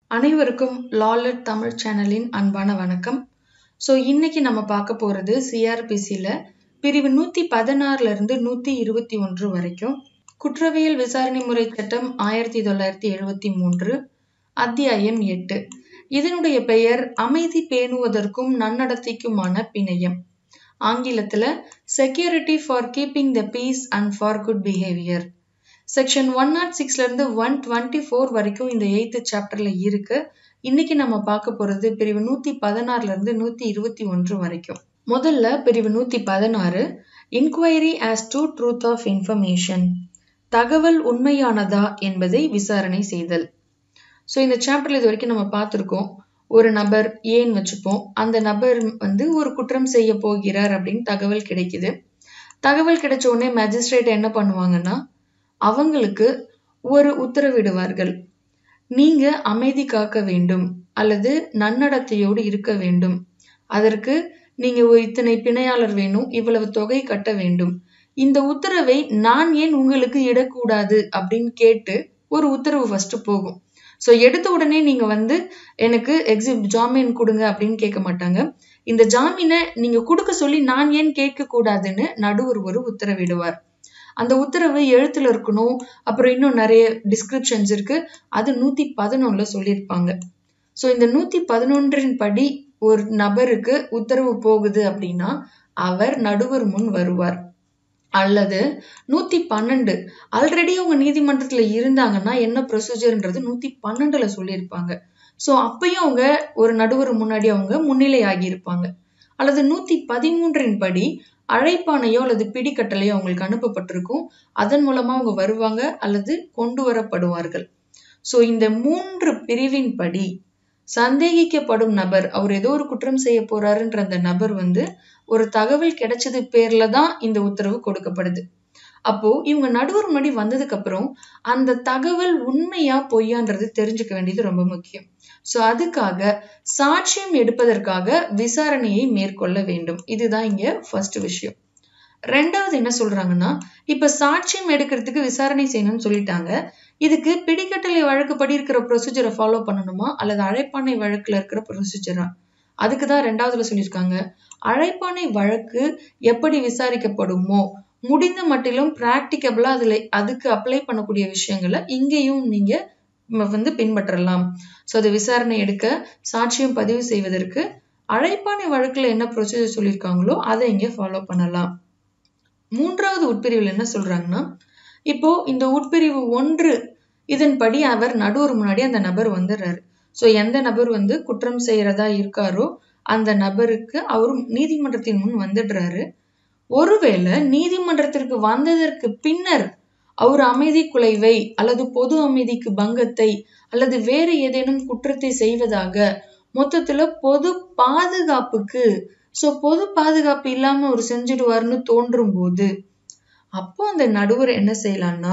அனைவருக்கும் லாலட் தமிழ் சேனலின் அன்பான வணக்கம் ஸோ இன்னைக்கு நம்ம பார்க்க போறது சிஆர்பிசியில் பிரிவு நூற்றி பதினாறுல இருந்து நூற்றி இருபத்தி ஒன்று வரைக்கும் குற்றவியல் விசாரணை முறை சட்டம் ஆயிரத்தி தொள்ளாயிரத்தி எழுபத்தி மூன்று அத்தியாயம் எட்டு இதனுடைய பெயர் அமைதி பேணுவதற்கும் நன்னடத்தைக்குமான பிணையம் ஆங்கிலத்துல security for keeping the peace and for good behaviour section one naught சிக்ஸ்ல இருந்து ஒன் டுவெண்ட்டி ஃபோர் வரைக்கும் இந்த எயித்து சாப்டர்ல இருக்கு இன்னைக்கு நம்ம பார்க்க போறது பிரிவு நூத்தி பதினாறுல இருந்து நூத்தி இருபத்தி ஒன்று வரைக்கும் முதல்ல பிரிவு நூத்தி பதினாறு enquiry as to truth of information தகவல் உண்மையானதா என்பதை விசாரணை செய்தல் ஸோ இந்த சாப்டர்ல இது வரைக்கும் நம்ம பார்த்துருக்கோம் ஒரு நபர் ஏன் வச்சுப்போம் அந்த நபர் வந்து ஒரு குற்றம் செய்ய போகிறார் அப்படின்னு தகவல் கிடைக்குது தகவல் கிடைச்ச உடனே மேஜிஸ்ட்ரேட் என்ன பண்ணுவாங்கன்னா அவங்களுக்கு ஒரு உத்தரவிடுவார்கள் நீங்க அமைதி காக்க வேண்டும் அல்லது நன்னடத்தையோடு இருக்க வேண்டும் அதற்கு நீங்க ஒரு இத்தனை பிணையாளர் வேணும் இவ்வளவு தொகை கட்ட வேண்டும் இந்த உத்தரவை நான் ஏன் உங்களுக்கு இடக்கூடாது அப்படின்னு கேட்டு ஒரு உத்தரவு ஃபர்ஸ்ட் போகும் ஸோ எடுத்த உடனே நீங்க வந்து எனக்கு எக்ஸிப் ஜாமீன் கொடுங்க அப்படின்னு கேட்க மாட்டாங்க இந்த ஜாமீனை நீங்க கொடுக்க சொல்லி நான் ஏன் கேட்க கூடாதுன்னு நடுவர் ஒரு உத்தரவிடுவார் அந்த உத்தரவு எழுத்துல இருக்கணும் அப்புறம் இன்னும் நிறைய டிஸ்கிரிப்ஷன்ஸ் இருக்கு அது நூத்தி பதினொன்னுல சொல்லியிருப்பாங்க ஸோ இந்த நூத்தி பதினொன்றின் படி ஒரு நபருக்கு உத்தரவு போகுது அப்படின்னா அவர் நடுவர் முன் வருவார் அல்லது நூத்தி பன்னெண்டு ஆல்ரெடி அவங்க நீதிமன்றத்துல இருந்தாங்கன்னா என்ன ப்ரொசீஜர்ன்றது நூத்தி பன்னெண்டுல சொல்லியிருப்பாங்க ஸோ அப்பயும் அவங்க ஒரு நடுவர் முன்னாடி அவங்க முன்னிலை ஆகியிருப்பாங்க அல்லது நூத்தி பதிமூன்றின் படி அழைப்பானையோ அல்லது பிடிக்கட்டளையோ அவங்களுக்கு அனுப்பப்பட்டிருக்கும் அதன் மூலமா அவங்க வருவாங்க அல்லது கொண்டு வரப்படுவார்கள் ஸோ இந்த மூன்று பிரிவின் படி சந்தேகிக்கப்படும் நபர் அவர் ஏதோ ஒரு குற்றம் செய்ய போறாருன்ற அந்த நபர் வந்து ஒரு தகவல் கிடைச்சது பேர்ல தான் இந்த உத்தரவு கொடுக்கப்படுது அப்போ இவங்க நடுவர் முன்னாடி வந்ததுக்கு அப்புறம் அந்த தகவல் உண்மையா பொய்யான்றது தெரிஞ்சுக்க வேண்டியது ரொம்ப முக்கியம் சோ அதுக்காக சாட்சியம் எடுப்பதற்காக விசாரணையை மேற்கொள்ள வேண்டும் இதுதான் இங்க ஃபர்ஸ்ட் விஷயம் ரெண்டாவது என்ன சொல்றாங்கன்னா இப்ப சாட்சியம் எடுக்கிறதுக்கு விசாரணை செய்யணும்னு சொல்லிட்டாங்க இதுக்கு பிடிக்கட்டளை வழக்குப்படி இருக்கிற ப்ரொசீஜரை ஃபாலோ பண்ணணுமா அல்லது அழைப்பானை வழக்குல இருக்கிற ப்ரொசீஜரா அதுக்குதான் ரெண்டாவதுல சொல்லியிருக்காங்க அழைப்பானை வழக்கு எப்படி விசாரிக்கப்படுமோ முடிந்த மட்டிலும் பிராக்டிகபிளா அதுல அதுக்கு அப்ளை பண்ணக்கூடிய விஷயங்களை இங்கேயும் நீங்க வந்து பின்பற்றலாம் ஸோ அது விசாரணை எடுக்க சாட்சியம் பதிவு செய்வதற்கு அழைப்பானை வழக்குல என்ன ப்ரொசீஜர் சொல்லியிருக்காங்களோ அதை இங்க ஃபாலோ பண்ணலாம் மூன்றாவது உட்பிரிவில் என்ன சொல்றாங்கன்னா இப்போ இந்த உட்பிரிவு ஒன்று இதன்படி அவர் நடுவர் முன்னாடி அந்த நபர் வந்துடுறாரு ஸோ எந்த நபர் வந்து குற்றம் செய்யறதா இருக்காரோ அந்த நபருக்கு அவர் நீதிமன்றத்தின் முன் வந்துடுறாரு ஒருவேளை நீதிமன்றத்திற்கு வந்ததற்கு பின்னர் அவர் அமைதி குலைவை அல்லது பொது அமைதிக்கு பங்கத்தை அல்லது வேறு ஏதேனும் குற்றத்தை செய்வதாக மொத்தத்துல பொது பாதுகாப்புக்கு சோ பொது பாதுகாப்பு இல்லாம அவர் செஞ்சிடுவார்னு தோன்றும் போது அப்போ அந்த நடுவர் என்ன செய்யலாம்னா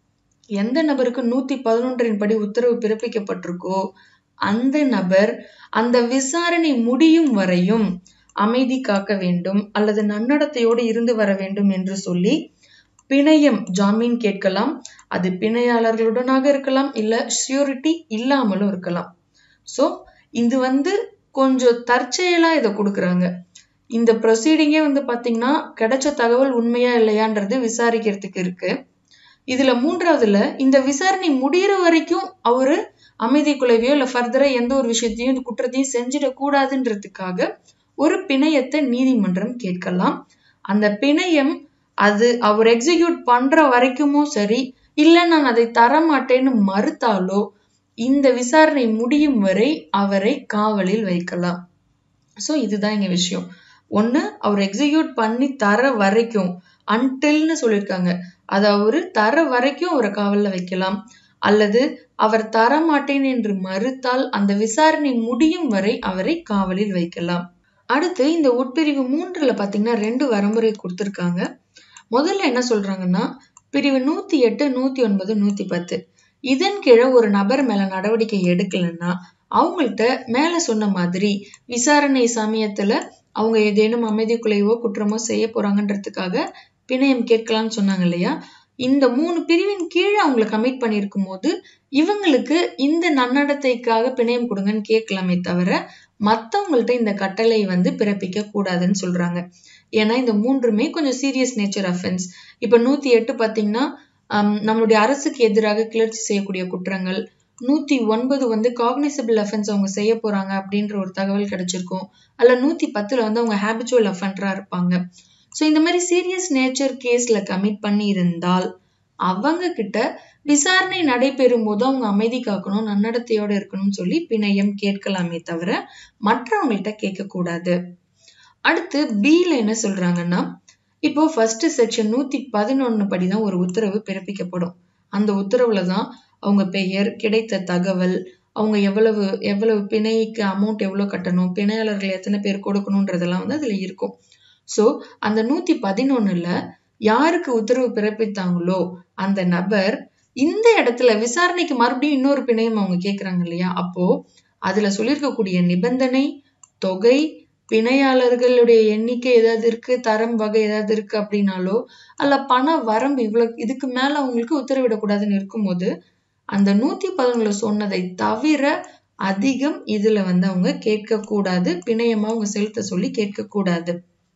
எந்த நபருக்கு நூத்தி பதினொன்றின் படி உத்தரவு பிறப்பிக்கப்பட்டிருக்கோ அந்த நபர் அந்த விசாரணை முடியும் வரையும் அமைதி காக்க வேண்டும் அல்லது நன்னடத்தையோடு இருந்து வர வேண்டும் என்று சொல்லி பிணையம் ஜாமீன் கேட்கலாம் அது பிணையாளர்களுடனாக இருக்கலாம் இல்ல ஷியூரிட்டி இல்லாமலும் இருக்கலாம் சோ இது வந்து கொஞ்சம் தற்செயலா இதை கொடுக்குறாங்க இந்த ப்ரொசீடிங்கே வந்து பாத்தீங்கன்னா கிடைச்ச தகவல் உண்மையா இல்லையான்றது விசாரிக்கிறதுக்கு இருக்கு இதுல மூன்றாவதுல இந்த விசாரணை முடிகிற வரைக்கும் அவரு அமைதி குலைவையோ இல்ல ஃபர்தரா எந்த ஒரு விஷயத்தையும் இந்த குற்றத்தையும் செஞ்சிடக்கூடாதுன்றதுக்காக ஒரு பிணையத்தை நீதிமன்றம் கேட்கலாம் அந்த பிணையம் அது அவர் எக்ஸிக்யூட் பண்ற வரைக்குமோ சரி இல்ல நான் அதை தர மாட்டேன்னு மறுத்தாலோ இந்த விசாரணை முடியும் வரை அவரை காவலில் வைக்கலாம் சோ இதுதான் இங்க விஷயம் ஒண்ணு அவர் எக்ஸிக்யூட் பண்ணி தர வரைக்கும் அன்டில்னு சொல்லியிருக்காங்க அது அவரு தர வரைக்கும் அவரை காவல்ல வைக்கலாம் அல்லது அவர் தர மாட்டேன் என்று மறுத்தால் அந்த விசாரணை முடியும் வரை அவரை காவலில் வைக்கலாம் அடுத்து இந்த உட்பிரிவு மூன்றுல பாத்தீங்கன்னா ரெண்டு வரமுறை கொடுத்திருக்காங்க முதல்ல என்ன சொல்றாங்கன்னா பிரிவு நூத்தி எட்டு நூத்தி ஒன்பது நூத்தி பத்து இதன் கீழே ஒரு நபர் மேல நடவடிக்கை எடுக்கலன்னா அவங்கள்ட்ட மேல சொன்ன மாதிரி விசாரணை சமயத்துல அவங்க ஏதேனும் அமைதி குலைவோ குற்றமோ செய்ய போறாங்கன்றதுக்காக பிணையம் கேட்கலாம்னு சொன்னாங்க இல்லையா இந்த மூணு பிரிவின் கீழே அவங்கள கமிட் பண்ணியிருக்கும் போது இவங்களுக்கு இந்த நன்னடத்தைக்காக பிணையம் கொடுங்கன்னு கேட்கலாமே தவிர மத்தவங்கள்ட்ட இந்த கட்டளை வந்து பிறப்பிக்க கூடாதுன்னு சொல்றாங்க ஏன்னா இந்த மூன்றுமே கொஞ்சம் சீரியஸ் நேச்சர் அஃபென்ஸ் இப்ப நூத்தி எட்டு பாத்தீங்கன்னா ஹம், நம்மளுடைய அரசுக்கு எதிராக கிளர்ச்சி செய்யக்கூடிய குற்றங்கள் நூத்தி ஒன்பது வந்து காக்னிசபிள் அஃபென்ஸ் அவங்க செய்ய போறாங்க அப்படின்ற ஒரு தகவல் கிடைச்சிருக்கும் அல்ல நூத்தி பத்துல வந்து அவங்க ஹேபிச்சுவல் அஃபென்டரா இருப்பாங்க ஸோ இந்த மாதிரி சீரியஸ் நேச்சர் கேஸ்ல கமிட் பண்ணி இருந்தால் அவங்க கிட்ட விசாரணை நடைபெறும் போது அவங்க அமைதி காக்கணும் நன்னடத்தையோட இருக்கணும்னு சொல்லி பிணையம் கேட்கலாமே தவிர மற்றவங்கள்ட்ட கேட்க கூடாது அடுத்து பில என்ன சொல்றாங்கன்னா இப்போ ஃபர்ஸ்ட் செக்ஷன் நூத்தி பதினொன்னு படிதான் ஒரு உத்தரவு பிறப்பிக்கப்படும் அந்த உத்தரவுல தான் அவங்க பெயர் கிடைத்த தகவல் அவங்க எவ்வளவு எவ்வளவு பிணைக்கு அமௌண்ட் எவ்வளவு கட்டணும் பிணையாளர்கள் எத்தனை பேர் கொடுக்கணுன்றதெல்லாம் வந்து அதுல இருக்கும் சோ அந்த நூத்தி பதினொன்னுல யாருக்கு உத்தரவு பிறப்பித்தாங்களோ அந்த நபர் இந்த இடத்துல விசாரணைக்கு மறுபடியும் இன்னொரு பிணையம் அவங்க கேக்குறாங்க இல்லையா அப்போ அதுல சொல்லியிருக்கக்கூடிய நிபந்தனை தொகை பிணையாளர்களுடைய எண்ணிக்கை ஏதாவது இருக்கு தரம் வகை ஏதாவது இருக்கு அப்படின்னாலோ அல்ல பண வரம்பு இவ்வளவு இதுக்கு மேல அவங்களுக்கு உத்தரவிடக்கூடாதுன்னு இருக்கும்போது அந்த நூத்தி பதினொன்றுல சொன்னதை தவிர அதிகம் இதுல வந்து அவங்க கேட்க கூடாது பிணையமா அவங்க செலுத்த சொல்லி கேட்க கூடாது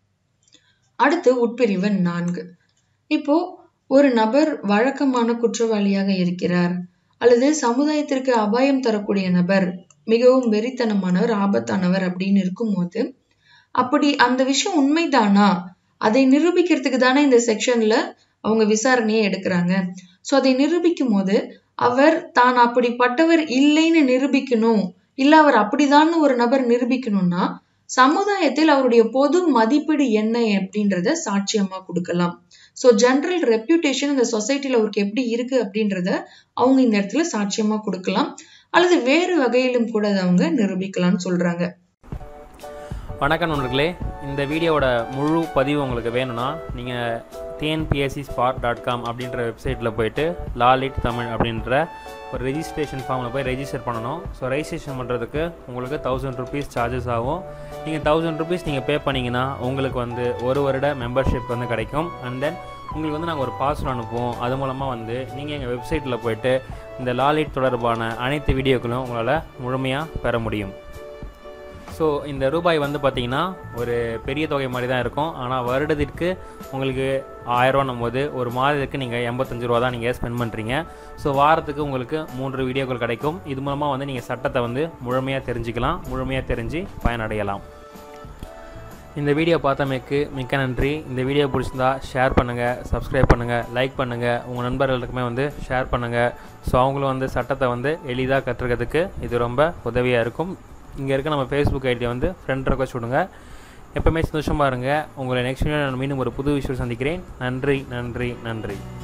அடுத்து உட்பிரிவு நான்கு இப்போ ஒரு நபர் வழக்கமான குற்றவாளியாக இருக்கிறார் அல்லது சமுதாயத்திற்கு அபாயம் தரக்கூடிய நபர் மிகவும் வெறித்தனமானவர் ஆபத்தானவர் அப்படின்னு இருக்கும்போது அப்படி அந்த விஷயம் உண்மைதானா அதை நிரூபிக்கிறதுக்கு தானே இந்த செக்ஷன்ல அவங்க விசாரணையை எடுக்கிறாங்க சோ அதை நிரூபிக்கும் போது அவர் தான் அப்படிப்பட்டவர் இல்லைன்னு நிரூபிக்கணும் இல்ல அவர் அப்படிதான்னு ஒரு நபர் நிரூபிக்கணும்னா சமுதாயத்தில் அவருடைய பொது மதிப்பீடு என்ன அப்படின்றத சாட்சியமா கொடுக்கலாம் சோ ஜெனரல் ரெப்யூட்டேஷன் இந்த சொசைட்டில அவருக்கு எப்படி இருக்கு அப்படின்றத அவங்க இந்த இடத்துல சாட்சியமா கொடுக்கலாம் அல்லது வேறு வகையிலும் கூட அதை அவங்க நிரூபிக்கலாம்னு சொல்றாங்க வணக்கம் நண்பர்களே இந்த வீடியோவோட முழு பதிவு உங்களுக்கு வேணும்னா நீங்கள் டிஎன்பிஎஸ்சி ஸ்பாட் டாட் காம் அப்படின்ற வெப்சைட்டில் போயிட்டு லாலிட் தமிழ் அப்படின்ற ஒரு ரெஜிஸ்ட்ரேஷன் ஃபார்மில் போய் ரெஜிஸ்டர் பண்ணணும் ஸோ ரெஜிஸ்ட்ரேஷன் பண்ணுறதுக்கு உங்களுக்கு தௌசண்ட் ருபீஸ் சார்ஜஸ் ஆகும் நீங்கள் தௌசண்ட் ருபீஸ் நீங்கள் பே பண்ணிங்கன்னா உங்களுக்கு வந்து ஒரு வருட மெம்பர்ஷிப் வந்து கிடைக்கும் அண்ட் தென் உங்களுக்கு வந்து நாங்கள் ஒரு பாஸ்வேர்ட் அனுப்புவோம் அது மூலமாக வந்து நீங்கள் எங்கள் வெப்சைட்டில் போயிட்டு இந்த லாலிட் தொடர்பான அனைத்து வீடியோக்களும் உங்களால் முழுமையாக பெற முடியும் ஸோ இந்த ரூபாய் வந்து பார்த்தீங்கன்னா ஒரு பெரிய தொகை மாதிரி தான் இருக்கும் ஆனால் வருடத்திற்கு உங்களுக்கு ஆயிரரூவானும் போது ஒரு மாதத்துக்கு நீங்கள் எண்பத்தஞ்சு ரூபா தான் நீங்கள் ஸ்பெண்ட் பண்ணுறீங்க ஸோ வாரத்துக்கு உங்களுக்கு மூன்று வீடியோக்கள் கிடைக்கும் இது மூலமாக வந்து நீங்கள் சட்டத்தை வந்து முழுமையாக தெரிஞ்சுக்கலாம் முழுமையாக தெரிஞ்சு பயனடையலாம் இந்த வீடியோ பார்த்தமைக்கு மிக்க நன்றி இந்த வீடியோ பிடிச்சிருந்தா ஷேர் பண்ணுங்கள் சப்ஸ்கிரைப் பண்ணுங்கள் லைக் பண்ணுங்கள் உங்கள் நண்பர்களுக்குமே வந்து ஷேர் பண்ணுங்கள் ஸோ அவங்களும் வந்து சட்டத்தை வந்து எளிதாக கற்றுக்கிறதுக்கு இது ரொம்ப உதவியாக இருக்கும் இங்கே இருக்க நம்ம ஃபேஸ்புக் ஐடியை வந்து ஃப்ரெண்ட் ரெக்வஸ்ட் விடுங்க எப்பவுமே சந்தோஷமாக இருங்க உங்களை நெக்ஸ்ட் வீடியோ நான் மீண்டும் ஒரு புது விஷயம் சந்திக்கிறேன் நன்றி நன்றி நன்றி